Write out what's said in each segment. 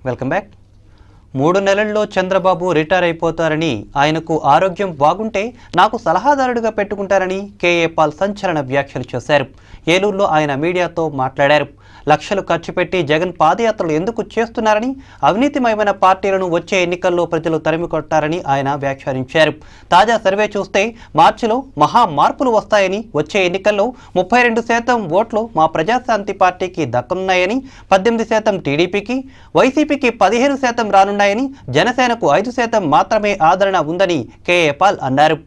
Welcome back మూడు నెలల్లో Chandrababu retire అయిపోతారని ఆయనకు ఆరోగ్యం బాగుంటే నాకు సలహాదారుడిగా పెట్టుకుంటారని కేఏ పాల్ సంచలన వ్యాఖ్యలు చేశారు ఏలూరులో ఆయన మీడియాతో మాట్లాడారు లక్షలు ఖర్చు పెట్టి జగన్ పాదయాత్రలు ఎందుకు చేస్తున్నారని అవినీతిమయమైన పార్టీలను వచ్చే ఎన్నికల్లో ప్రజలు తరిమి కొట్టారని ఆయన వ్యాఖ్యానించారు తాజా సర్వే చూస్తే మార్చిలో మహా మార్పులు వస్తాయని వచ్చే ఎన్నికల్లో ముప్పై రెండు శాతం ఓట్లు మా ప్రజాశాంతి పార్టీకి దక్కనున్నాయని పద్దెనిమిది శాతం టీడీపీకి వైసీపీకి పదిహేను శాతం రానున్నాయని జనసేనకు ఐదు శాతం మాత్రమే ఆదరణ ఉందని కేఏ పాల్ అన్నారు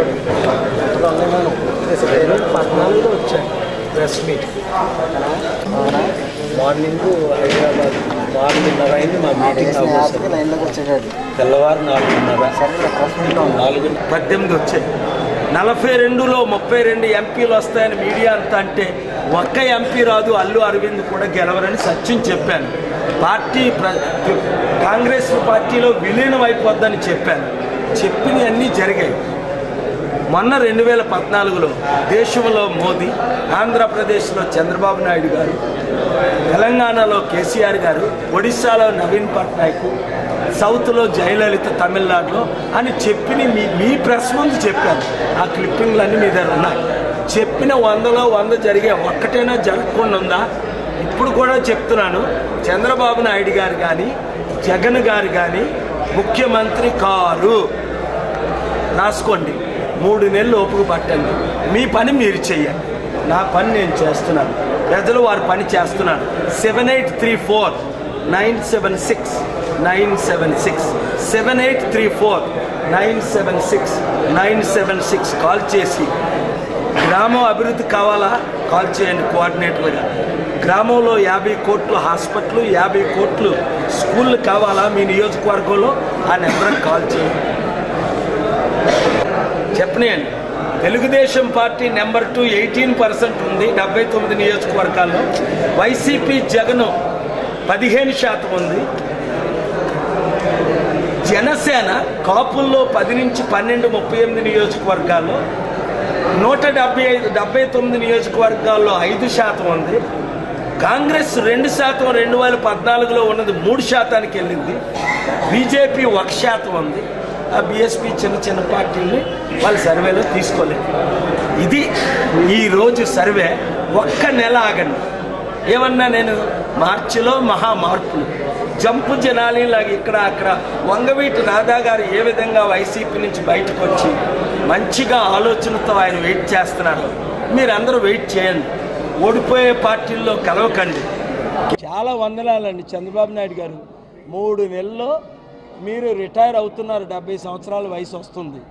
పద్నాలుగులో వచ్చాను ప్రెస్ మీట్ మార్నింగ్ హైదరాబాద్ నాలుగున్నర అయింది మా మీటింగ్ అవ్వదు లైన్లోకి వచ్చేసాడు తెల్లవారు నాలుగున్నర నాలుగు పద్దెనిమిది వచ్చాయి నలభై రెండులో ముప్పై రెండు ఎంపీలు వస్తాయని మీడియా అంతా అంటే ఒక్క ఎంపీ రాదు అల్లు అరవింద్ కూడా గెలవరని సత్యం చెప్పాను పార్టీ ప్ర కాంగ్రెస్ పార్టీలో విలీనం అయిపోద్దని చెప్పాను చెప్పినవన్నీ జరిగాయి మొన్న రెండు వేల పద్నాలుగులో దేశంలో మోదీ ఆంధ్రప్రదేశ్లో చంద్రబాబు నాయుడు గారు తెలంగాణలో కేసీఆర్ గారు ఒడిశాలో నవీన్ పట్నాయక్ సౌత్లో జయలలిత తమిళనాడులో అని చెప్పిన మీ మీ ప్రెస్ ముందు చెప్పాను ఆ క్లిప్పింగ్లన్నీ మీ దగ్గర ఉన్నాయి చెప్పిన వందలో వంద జరిగే ఒక్కటైనా జరగకుండా ఉందా ఇప్పుడు కూడా చెప్తున్నాను చంద్రబాబు నాయుడు గారు కానీ జగన్ గారు కానీ ముఖ్యమంత్రి కారు రాసుకోండి మూడు నెలలు ఓపిక పట్టండి మీ పని మీరు చెయ్యండి నా పని నేను చేస్తున్నాను ప్రజలు వారి పని చేస్తున్నారు seven eight three four nine seven six nine seven six seven eight three four nine seven six nine seven six call చేసి గ్రామం అభివృద్ధి కావాలా కాల్ చేయండి కోఆర్డినేటర్గా గ్రామంలో యాభై కోట్లు హాస్పిటల్ యాభై కోట్లు స్కూళ్ళు కావాలా మీ నియోజకవర్గంలో ఆ నెంబర్కి కాల్ చేయండి చెప్పనియండి Telugu Desam party number two eighteen percent ఉంది డెబ్బై తొమ్మిది నియోజకవర్గాల్లో వైసీపీ జగన్ పదిహేను శాతం ఉంది జనసేన కాపుల్లో పది నుంచి పన్నెండు ముప్పై ఎనిమిది నియోజకవర్గాల్లో నూట డెబ్బై ఐదు డెబ్బై తొమ్మిది నియోజకవర్గాల్లో ఐదు శాతం ఉంది కాంగ్రెస్ రెండు శాతం రెండు వేల పద్నాలుగులో ఉన్నది మూడు శాతానికి వెళ్ళింది బీజేపీ ఒక శాతం ఉంది ఆ బీఎస్పీ చిన్న చిన్న పార్టీల్ని వాళ్ళ సర్వేలో తీసుకోలేదు ఇది ఈరోజు సర్వే ఒక్క నెల ఆగండి ఏమన్నా నేను మార్చిలో మహా మార్పులు జంపు జనాలి లాగా ఇక్కడ అక్కడ వంగవీటి రాధా గారు ఏ విధంగా వైసీపీ నుంచి బయటకు వచ్చి మంచిగా ఆలోచనతో ఆయన వెయిట్ చేస్తున్నారు మీరందరూ వెయిట్ చేయండి ఓడిపోయే పార్టీల్లో కలవకండి చాలా వందనాలండి చంద్రబాబు నాయుడు గారు మూడు నెలల్లో మీరు రిటైర్ అవుతున్నారు డెబ్బై సంవత్సరాల వయసు వస్తుంది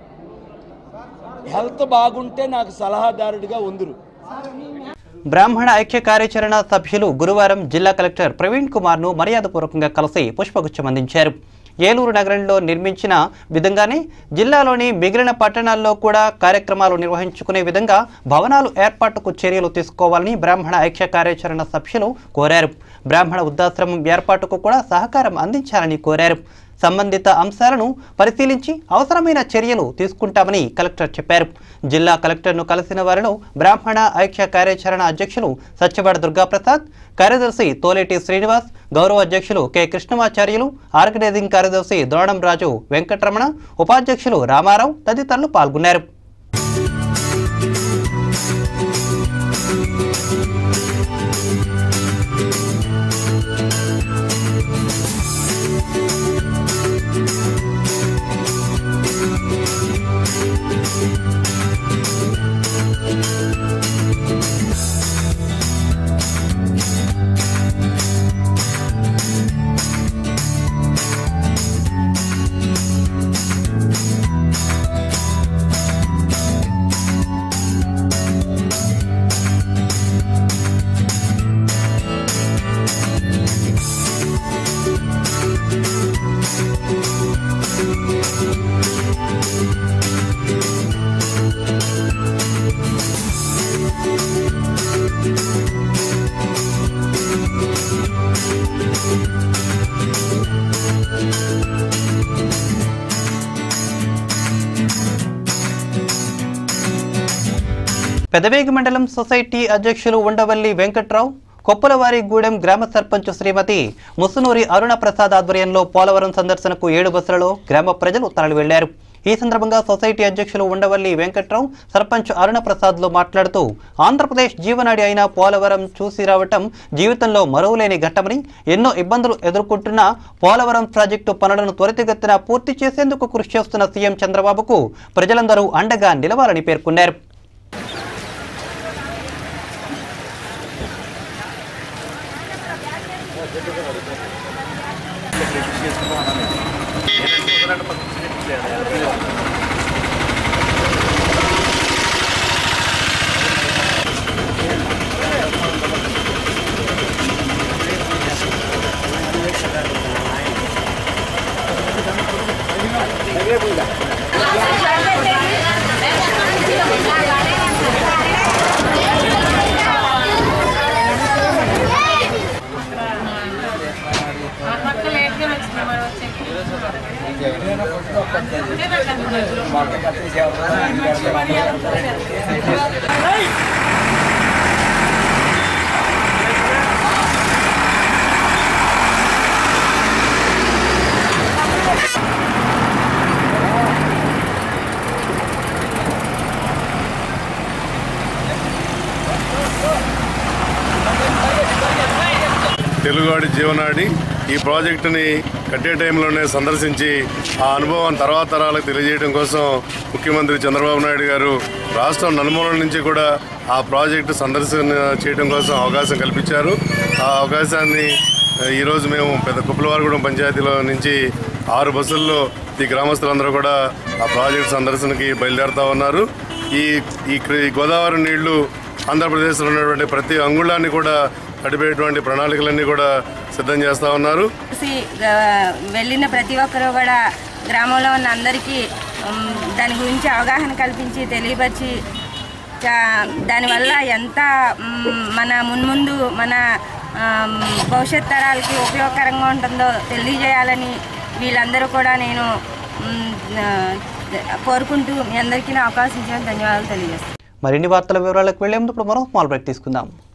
హెల్త్ బాగుంటే నాకు సలహాదారుడిగా ఉందరు బ్రాహ్మణ ఐక్య కార్యాచరణ సభ్యులు గురువారం జిల్లా కలెక్టర్ ప్రవీణ్ కుమార్ను మర్యాదపూర్వకంగా కలిసి పుష్పగుచ్చం అందించారు ఏలూరు నగరంలో నిర్మించిన విధంగానే జిల్లాలోని మిగిలిన పట్టణాల్లో కూడా కార్యక్రమాలు నిర్వహించుకునే విధంగా భవనాలు ఏర్పాటుకు చర్యలు తీసుకోవాలని బ్రాహ్మణ ఐక్య కార్యాచరణ సభ్యులు కోరారు బ్రాహ్మణ వృద్ధాశ్రమం ఏర్పాటుకు కూడా సహకారం అందించాలని కోరారు సంబంధిత అంశాలను పరిశీలించి అవసరమైన చర్యలు తీసుకుంటామని కలెక్టర్ చెప్పారు జిల్లా కలెక్టర్ను కలిసిన వారిలో బ్రాహ్మణ ఐక్య కార్యాచరణ అధ్యక్షులు సత్యవాడ దుర్గాప్రసాద్ కార్యదర్శి తోలేటి శ్రీనివాస్ గౌరవ అధ్యక్షులు కె కృష్ణమాచార్యులు ఆర్గనైజింగ్ కార్యదర్శి ద్రోణం రాజు వెంకటరమణ ఉపాధ్యక్షులు రామారావు తదితరులు పాల్గొన్నారు పెదవేగి మండలం సొసైటీ అధ్యక్షులు ఉండవల్లి వెంకట్రావు కొప్పులవారిగూడెం గ్రామ సర్పంచ్ శ్రీమతి ముసునూరి అరుణ ప్రసాద్ ఆధ్వర్యంలో పోలవరం సందర్శనకు ఏడు బస్సులలో గ్రామ ప్రజలు తరలి వెళ్లారు ఈ సందర్భంగా సొసైటీ అధ్యక్షులు ఉండవల్లి వెంకట్రావు సర్పంచ్ అరుణ ప్రసాద్లో మాట్లాడుతూ ఆంధ్రప్రదేశ్ జీవనాడి అయిన పోలవరం చూసి రావటం జీవితంలో మరువలేని ఘట్టమని ఎన్నో ఇబ్బందులు ఎదుర్కొంటున్న పోలవరం ప్రాజెక్టు పనులను త్వరితగతిన పూర్తి చేసేందుకు కృషి చేస్తున్న సీఎం చంద్రబాబుకు ప్రజలందరూ అండగా నిలవాలని పేర్కొన్నారు ఆ పక్క లేట్గా వచ్చింది మరి వచ్చేకి అందుకే నాకు అనుకున్నాను. తెలుగువాడి జీవనాడి ఈ ప్రాజెక్టుని కట్టే టైంలోనే సందర్శించి ఆ అనుభవం తర్వాత తరాలకు తెలియజేయడం కోసం ముఖ్యమంత్రి చంద్రబాబు నాయుడు గారు రాష్ట్రం నలుమూలల నుంచి కూడా ఆ ప్రాజెక్టు సందర్శన చేయడం కోసం అవకాశం కల్పించారు ఆ అవకాశాన్ని ఆ, ఈరోజు మేము పెద్ద కుప్పలవారిగూడెం పంచాయతీలో నుంచి ఆరు బస్సుల్లో ఈ గ్రామస్తులందరూ కూడా ఆ ప్రాజెక్టు సందర్శనకి బయలుదేరుతా ఉన్నారు ఈ ఈ క్రి- ఈ గోదావరి నీళ్లు ఆంధ్రప్రదేశ్లో ఉన్నటువంటి ప్రతి అంగుళాన్ని కూడా తడిపేటువంటి ప్రణాళికలన్నీ కూడా సిద్ధం చేస్తా ఉన్నారు చూసి ఆ, వెళ్ళిన ప్రతి ఒక్కరూ కూడా గ్రామంలో ఉన్న అందరికీ ఉమ్, దాని గురించి అవగాహన కల్పించి తెలియపరిచి చా- దానివల్ల ఎంత ఉమ్, మన మున్ముందు మన ఆమ్, భవిష్యత్ తరాలకి ఉపయోగకరంగా ఉంటుందో తెలియజేయాలని వీళ్ళందరూ కూడా నేను ఉమ్, ఆ, కోరుకుంటూ మీ అందరికీ నా అవకాశం ఇచ్చిన ధన్యవాదాలు తెలియజేస్తాను మరిన్ని వార్తల వివరాలకు వెళ్లే ముందు ఇప్పుడు మరో స్మాల్ బ్రేక్ తీసుకుందాం